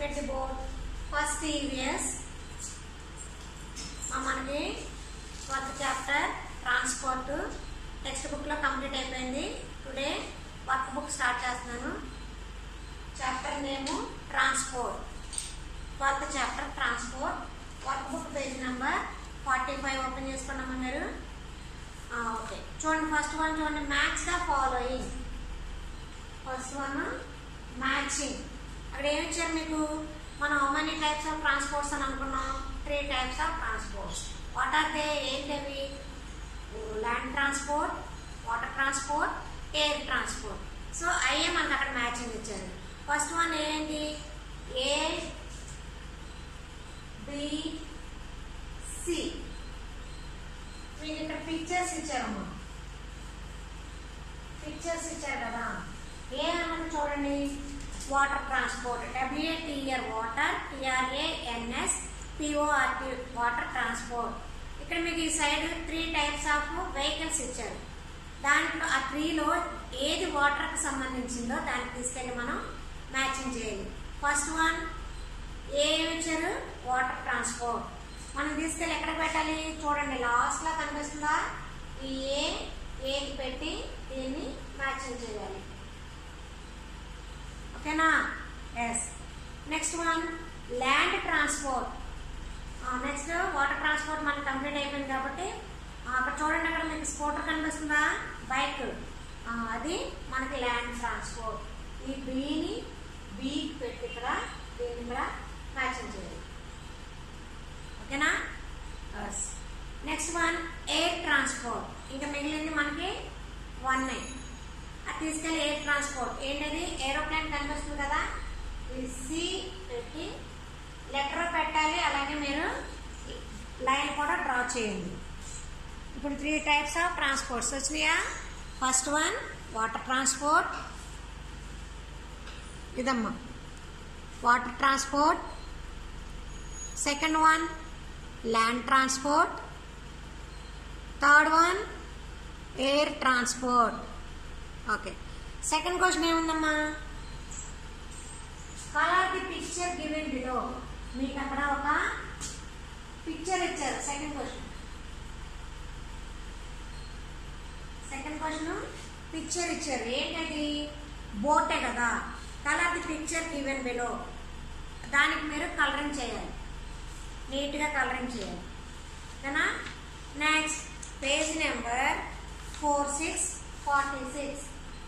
at the board. First EVS. మనకి కొత్త chapter transport text బుక్లో కంప్లీట్ అయిపోయింది టుడే వర్క్ బుక్ స్టార్ట్ చేస్తున్నాను చాప్టర్ నేము ట్రాన్స్పోర్ట్ కొత్త chapter transport work book page number forty five open చేసుకున్నామా మీరు ఆ, ఓకే చూడండి ఫస్ట్ వన్ చూడండి match the following first one matching అక్కడ ఏమి ఇచ్చారు మీకు మనం how many types of transports అని అనుకున్నాం three types of transports what are they ఏంటవి land transport water transport air transport so అయ్యే మనకు అక్కడ మ్యాచింగ్ ఇచ్చారు ఫస్ట్ వన్ ఏంటి ఏ బి సి మీకు ఇక్కడ పిక్చర్స్ ఇచ్చారమ్మా పిక్చర్స్ ఇచ్చారు కదా ఏమన్నా చూడండి water transport W A T R water T R A N S P O R T water transport ఇక్కడ మీకు ఈ side three types of vehicles ఇచ్చారు దాంట్లో ఆ త్రీలో ఏది వాటర్కి సంబంధించిందో దానికి తీసుకెళ్ళి మనం మ్యాచింగ్ చేయాలి ఫస్ట్ వన్ ఏమి ఇచ్చారు వాటర్ ట్రాన్స్పోర్ట్ మనం తీసుకెళ్ళి ఎక్కడ పెట్టాలి చూడండి లాస్ట్ లా కనిపిస్తుందా ఈ ఏ ఏకి పెట్టి దీన్ని మ్యాచింగ్ చేయాలి ఓకేనా yes next one land transport next water transport మనకి కంప్లీట్ అయిపోయింది కాబట్టి ఆ, అక్కడ చూడండి అక్కడ మీకు స్కూటర్ కనిపిస్తుందా బైక్ ఆ, అది మనకి ల్యాండ్ ట్రాన్స్పోర్ట్ ఈ బీని బీకి పెట్టి ఇక్కడ దీన్ని ఇక్కడ మ్యాచింగ్ చేయాలి ఓకేనా నెక్స్ట్ వన్ ఎయిర్ ట్రాన్స్పోర్ట్ ఇంకా మిగిలింది మనకి వన్ అది తీసుకెళ్ళి ఎయిర్ ట్రాన్స్పోర్ట్ ఏంటది ఏరోప్లేన్ కనిపిస్తుంది కదా ఇది సి పెట్టి లెటర్ పెట్టాలి అలాగే మీరు లైన్ కూడా డ్రా చేయండి ఇప్పుడు త్రీ టైప్స్ ఆఫ్ ట్రాన్స్పోర్ట్స్ వచ్చినాయా ఫస్ట్ వన్ వాటర్ ట్రాన్స్పోర్ట్ ఇదమ్మా water transport second one land transport third one air transport okay second question ఏముందమ్మా colour the picture given below మీకు అక్కడ ఒక పిక్చర్ ఇచ్చారు second question second question picture ఇచ్చారు ఏంటది బోటే కదా colour the picture given below దానికి మీరు కలరింగ్ చేయాలి నీట్గా కలరింగ్ చేయాలి ఓకేనా next page number four six forty six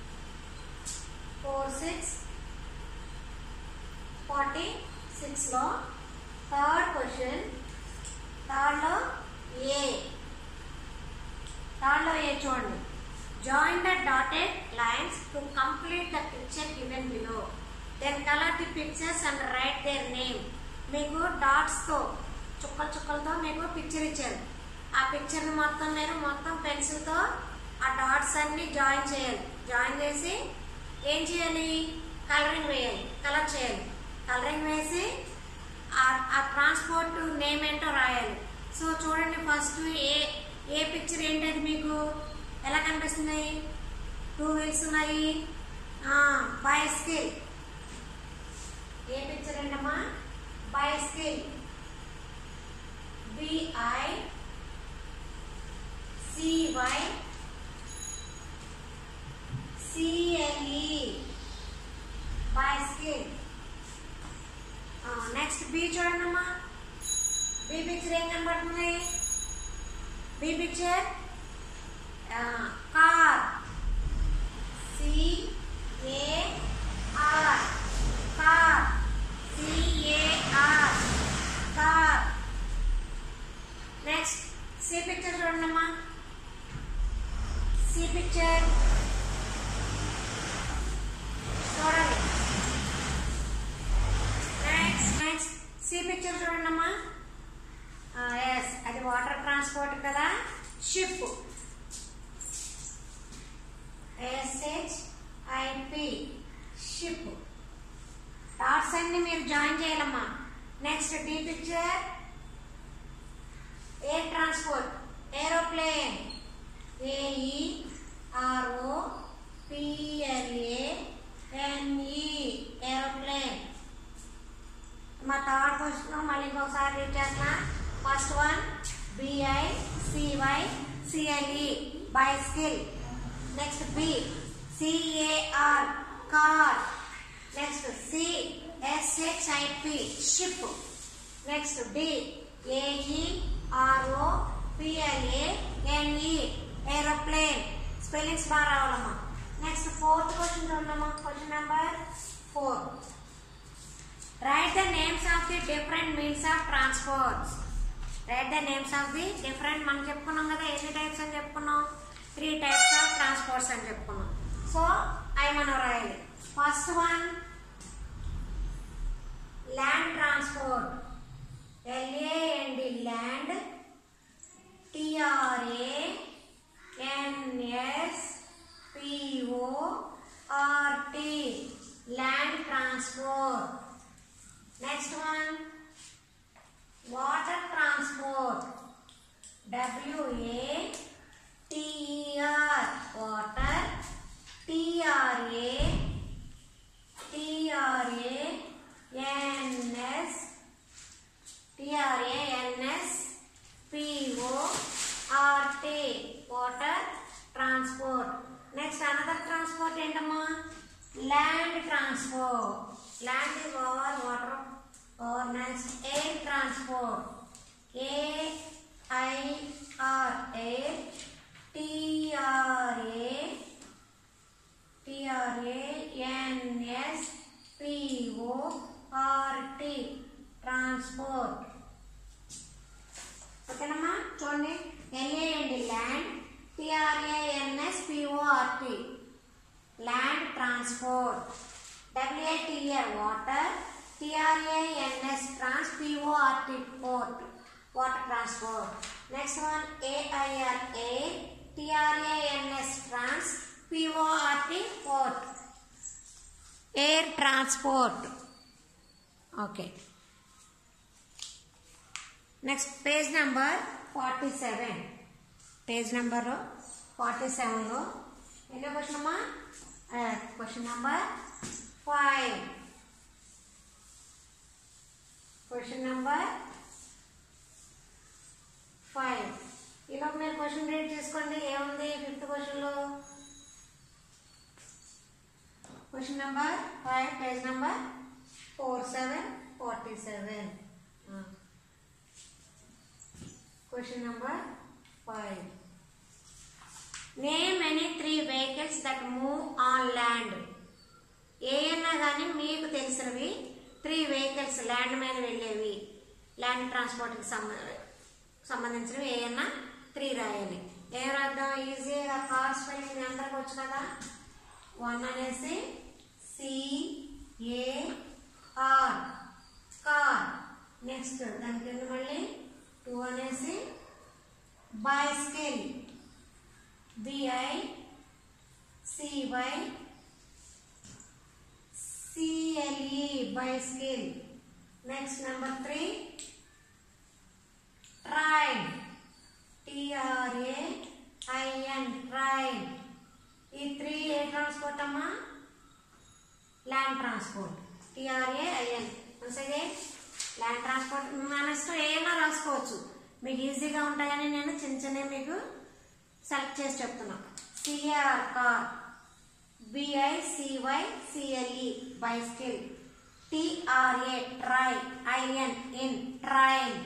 four six forty సిక్స్లో థర్డ్ క్వశ్చన్ థర్డ్లో ఏ థర్డ్లో ఏ చూడండి join the dotted lines to complete the picture given below then colour the pictures and write their name మీకు డాట్స్తో చుక్కల చుక్కలతో మీకు picture ఇచ్చారు ఆ పిక్చర్ని మొత్తం మీరు మొత్తం పెన్సిల్తో ఆ డాట్స్ అన్ని జాయిన్ చేయాలి జాయిన్ చేసి ఏం చేయాలి కలరింగ్ వేయాలి కలర్ చేయాలి కలరింగ్ వేసి ఆ- ఆ ట్రాన్స్పోర్ట్ నేమ్ ఏంటో రాయాలి సో చూడండి ఫస్ట్ ఏ ఏ పిక్చర్ ఏంటది మీకు ఎలా కనిపిస్తుంది టూ వీల్స్ ఉన్నాయి బైస్కిల్ ఏ పిక్చర్ ఏంటమ్మా bicycle B I C Y C L E bicycle next B చూడండమ్మా బి పిక్చర్ ఏం కనబడుతుంది B picture car C A R car C A R car next C picture చూడండమ్మా సి పిక్చర్ చూడాలి నెక్స్ట్ నెక్స్ట్ సి పిక్చర్ చూడండి అమ్మా ఎస్ అది వాటర్ ట్రాన్స్పోర్ట్ కదా ship S H I P ship dots అన్ని మీరు జాయిన్ చేయాలమ్మా next D picture air transport aeroplane A E R O P L A N E aeroplane question మళ్ళీ ఇంకొకసారి రీడ్ చేస్తున్నా first one B I C Y C L E bicycle next B C A R car next C S H I P ship next D A E R O P L A N E aeroplane spellings బాగా రావాలమ్మా next fourth question చూడమ్మా question number four write the names of the different means of transports write the names of the different మనం చెప్పుకున్నాం కదా ఎన్ని types అని చెప్పుకున్నాం three types of transports అని చెప్పుకున్నాం సో అవి మనం రాయాలి first one land transport L A N D land T R A N S P O R T land transport next one water transport W A T R water T R A T R A N S T R A N S P O R T water transport next another transport ఏంటమ్మా land transport land is over water over next air transport A I R air T R A T R A N S P O R T transport ఓకేనమ్మా చూడండి L A N D land T R A N S P O R T land transport W A T R water T R A N S trans P O R T port water transport next one A I R air T R A N S trans P O R T port air transport okay next page number forty seven page number forty సెవెన్లో ఎన్నో question అమ్మా question number five question number five ఇలా మీరు question read చేసుకోండి ఏముంది fifth క్వశ్చన్లో question number five page number four seven forty seven question number five name any three vehicles that move on land ఏమైనా కానీ మీకు తెలిసినవి త్రీ వెహికల్స్ ల్యాండ్ మీద వెళ్ళేవి ల్యాండ్ ట్రాన్స్పోర్ట్కి సంబంధించినవి ఏమన్నా త్రీ రాయాలి ఏం రాద్దాం ఈజీగా కార్ స్పెల్లింగ్ అందరికి వచ్చు కదా వన్ అనేసి సిఏఆర్ కార్ నెక్స్ట్ దాని కింద మళ్ళీ టూ అనేసి bicycle B I C Y C L E bicycle next number three train T R A I N train ఈ త్రీ ఏ ట్రాన్స్పోర్ట్ అమ్మా ల్యాండ్ ట్రాన్స్పోర్ట్ టిఆర్ఏ ఐఎన్ అగే ల్యాండ్ ట్రాన్స్పోర్ట్ మన ఇష్టం ఏమైనా రాసుకోవచ్చు మీకు ఈజీగా ఉంటాయని నేను చిన్న చిన్నవి మీకు సెలెక్ట్ చేసి చెప్తున్నా C R car B I C Y C L E bicycle T R A ట్రై I N in train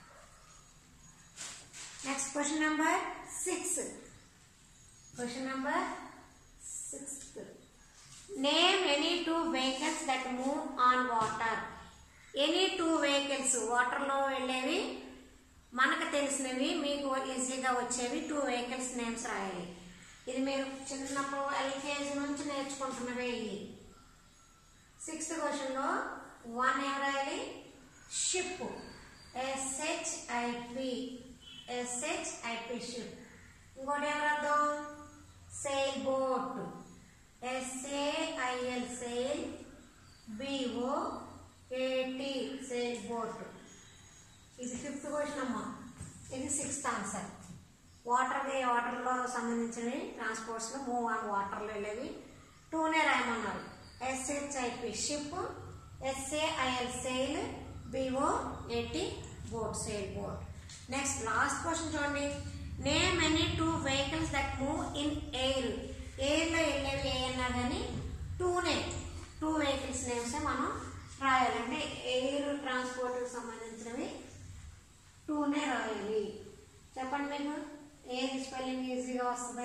next question number six question number sixth name any two vehicles that move on water any two vehicles వాటర్లో వెళ్ళేవి మనకు తెలిసినవి మీకు ఈజీగా వచ్చేవి టూ వెహికల్స్ నేమ్స్ రాయాలి ఇది మీరు చిన్నప్పుడు ఎల్కేజీ నుంచి నేర్చుకుంటున్నవే ఇవి సిక్స్త్ క్వశ్చన్లో వన్ ఏం రాయాలి షిప్ ఎస్హెచ్ఐపి ఎస్హెచ్ఐపి షిప్ ఇంకోటి ఏం రాద్దాం sail boat S A I L sail B O A T sail boat ఇది ఫిఫ్త్ క్వశ్చన్ అమ్మా ఇది సిక్స్త్ ఆన్సర్ వాటర్ వాటర్లో సంబంధించినవి ట్రాన్స్పోర్ట్స్లో మూవ్ ఆన్ వాటర్లో వెళ్ళేవి టూనే రాయమన్నారు S H I P ship S A I L sail B O A T boat sail boat next last question చూడండి name any two vehicles that move in air ఎయిర్లో వెళ్ళేవి ఏ అన్నా కానీ టూనే టూ వెహికల్స్ నేమ్స్ మనం రాయాలంటే ఎయిర్ ట్రాన్స్పోర్ట్కి సంబంధించినవి టూనే రాయాలి చెప్పండి మీకు ఏది స్పెల్లింగ్ ఈజీగా వస్తుంది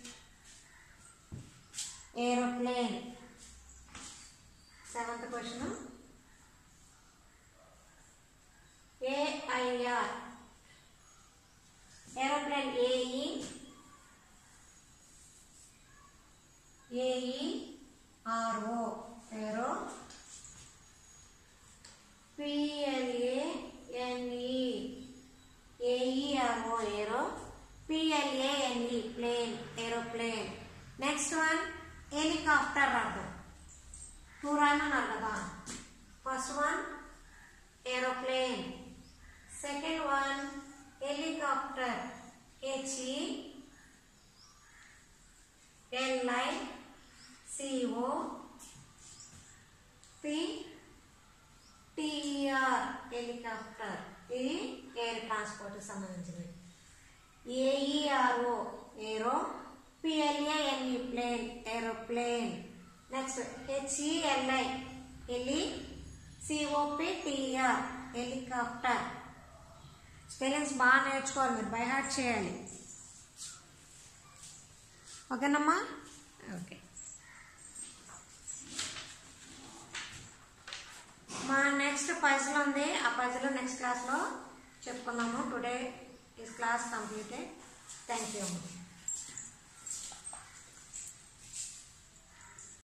aeroplane seventh question A I R aeroplane A E A E R O aero P L A N E A E R O aero P L A N E plane aeroplane next one helicopter రాదు టూ రాయమన్నారు కదా first one aeroplane second one helicopter H E L I C O P T R helicopter ఇది air transport సంబంధించినవి A E R O aero P L A N E plane aeroplane next H E L I heli C O P T R helicopter spellings బాగా నేర్చుకోవాలి మీరు by heart చేయాలి ఓకేనమ్మా ఓకే మా నెక్స్ట్ పజిల్ ఉంది ఆ పజిల్ నెక్స్ట్ క్లాస్లో చెప్పుకుందాము today is class completed thank you